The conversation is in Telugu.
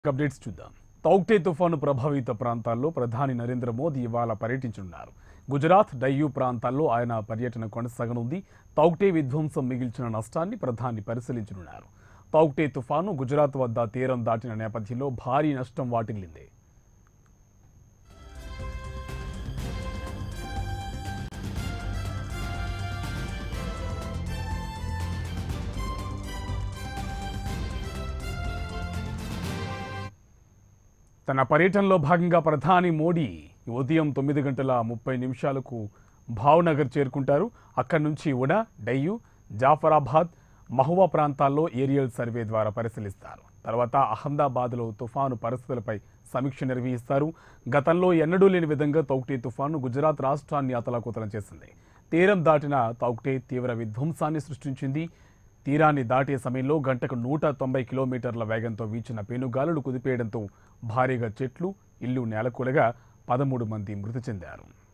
అప్డేట్స్ చూద్దాం తౌక్టే తుఫాను ప్రభావిత ప్రాంతాల్లో ప్రధాని నరేంద్ర మోదీ ఇవాళ పర్యటించనున్నారు గుజరాత్ డయ్యూ ప్రాంతాల్లో ఆయన పర్యటన కొనసాగనుంది తౌక్టే విధ్వంసం మిగిల్చిన నష్టాన్ని ప్రధాని పరిశీలించనున్నారు తౌక్టే తుఫాను గుజరాత్ వద్ద తీరం దాటిన నేపథ్యంలో భారీ నష్టం వాటిల్లింది తన పర్యటనలో భాగంగా ప్రధాని మోడీ ఉదయం తొమ్మిది గంటల ముప్పై నిమిషాలకు భావ్నగర్ చేరుకుంటారు అక్కడి నుంచి ఉడా డయ్యూ జాఫరాబాద్ మహువా ప్రాంతాల్లో ఏరియల్ సర్వే ద్వారా పరిశీలిస్తారు తర్వాత అహ్మదాబాద్లో తుఫాను పరిస్థితులపై సమీక్ష నిర్వహిస్తారు గతంలో ఎన్నడూ లేని విధంగా తౌక్టే తుఫాను గుజరాత్ రాష్ట్రాన్ని అతలాకుతలం చేసింది తీరం దాటిన తౌక్టే తీవ్ర విధ్వంసాన్ని సృష్టించింది తీరాన్ని దాటే సమయంలో గంటకు నూట తొంభై కిలోమీటర్ల వేగంతో వీచిన పెనుగాలులు కుదిపేయడంతో భారీగా చెట్లు ఇల్లు నేలకూలగా పదమూడు మంది మృతి చెందారు